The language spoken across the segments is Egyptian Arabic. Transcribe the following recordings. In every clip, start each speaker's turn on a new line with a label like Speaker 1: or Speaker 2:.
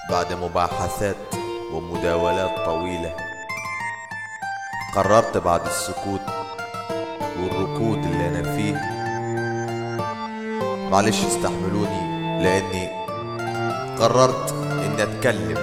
Speaker 1: بعد مباحثات ومداولات طويلة قررت بعد السكوت والركود اللي أنا فيه معلش استحملوني لأني قررت إني أتكلم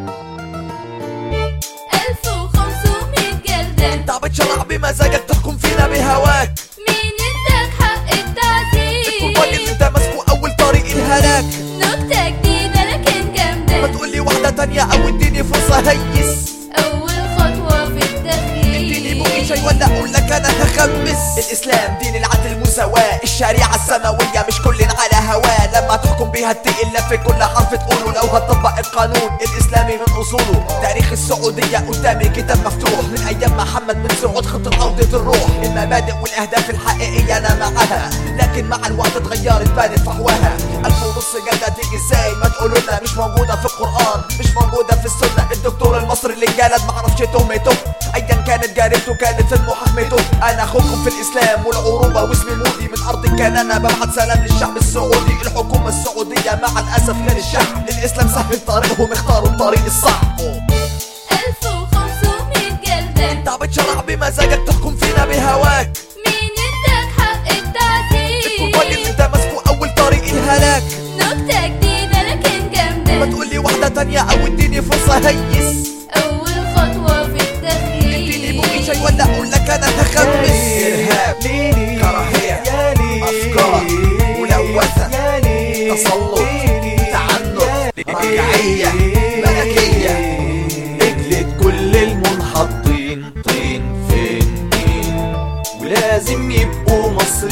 Speaker 2: 1500 جلدة
Speaker 1: انت بتشرع بمزاجك تحكم فينا بهواك
Speaker 2: مين اداك حق التعذيب
Speaker 1: الراجل انت ماسكه أول طريق الهلاك
Speaker 2: نكتة جديدة لكن
Speaker 1: ما
Speaker 2: جامدة
Speaker 1: تقولي واحدة تانية أو اديني فرصة هيس
Speaker 2: أول خطوة في
Speaker 1: اديني بوقي شي
Speaker 2: التغيير
Speaker 1: ولا اقول لك انا هخمس الاسلام دين العدل المساواة الشريعة السماوية مش كل على هواه لما تحكم بيها تقل في كل حرف تقوله لو هتطبق القانون الاسلامي من اصوله تاريخ السعودية قدامي كتاب مفتوح من ايام محمد بن سعود خطة عودة الروح المبادئ والاهداف الحقيقية انا معاها لكن مع الوقت اتغيرت بانت فحواها الف ونص جلدة تيجي ازاي ما تقولوا لنا مش موجودة في القرآن مش موجودة في السنة الدكتور المصري اللي جلد معرفش تهمته ايا كانت جاربته كانت في محاكمته انا اخوكم في الاسلام والعروبه واسمي مودي من ارض الكنانه ببعت سلام للشعب السعودي الحكومه السعوديه مع الاسف غير الشعب الاسلام سهل طريقهم اختاروا الطريق الصعب
Speaker 2: 1500 جلدة
Speaker 1: انت بتشرع بمزاجك تحكم فينا بهواك
Speaker 2: مين اداك حق التعذيب
Speaker 1: الراجل انت ماسكه اول طريق الهلاك
Speaker 2: نكتة جديدة لكن
Speaker 1: ما
Speaker 2: جامدة
Speaker 1: تقولي واحده تانية او اديني فرصه هيس
Speaker 2: أول خطوة في
Speaker 1: اديني بوقي شي
Speaker 2: التغيير
Speaker 1: ولا اقول لك انا هخمس ارهاب كراهيه افكار ملوثه تسلط تعنت مرجعيه ملكيه اجلد كل المنحطين طين فين دين ولازم يبقوا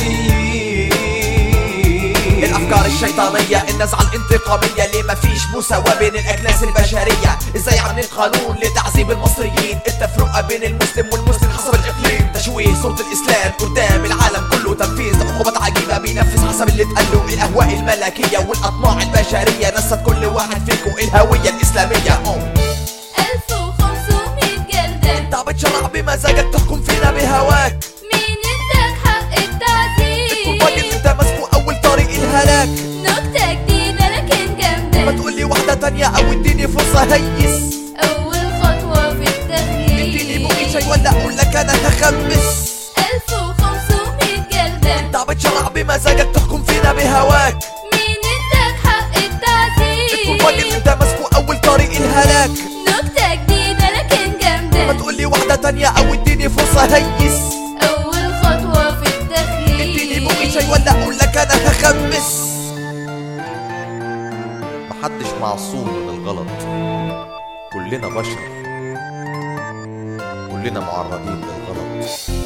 Speaker 1: مصريين الافكار الشيطانيه النزعه الانتقاميه اللي مفيش مساواه بين الاجناس البشريه ازاي عاملين قانون لتعذيب المصريين التفرقه بين المسلم والمسلم حسب الاقليم تشويه صوره الاسلام قدام العالم كله تنفيذ عقوبات عجيبه بينفذ حسب اللي اتقاله الاهواء الملكيه والاطماع البشريه نست كل واحد فيكم الهويه الاسلاميه أوه.
Speaker 2: 1500 جلدة
Speaker 1: انت بتشرع بمزاجك تحكم فينا بهواك
Speaker 2: مين اداك حق التعذيب
Speaker 1: الراجل انت ماسكه اول طريق الهلاك
Speaker 2: نكتة جديدة لكن
Speaker 1: ما
Speaker 2: جامدة
Speaker 1: تقولي واحدة تانية او اديني فرصة هيس
Speaker 2: أول خطوة في
Speaker 1: اديني بوقي شي
Speaker 2: التغيير
Speaker 1: ولا اقول لك انا هخمس
Speaker 2: 1500 جلدة
Speaker 1: انت بتشرع بمزاجك تحكم فينا بهواك
Speaker 2: مين اداك حق التعذيب
Speaker 1: الراجل انت ماسكه اول طريق الهلاك
Speaker 2: نكتة جديدة لكن
Speaker 1: ما
Speaker 2: جامدة
Speaker 1: تقولي واحدة تانية او اديني فرصة هيس
Speaker 2: أول خطوة في
Speaker 1: اديني بوقي شي
Speaker 2: التغيير
Speaker 1: ولا اقول لك انا هخمس محدش معصوم من الغلط كلنا بشر كلنا معرضين للغلط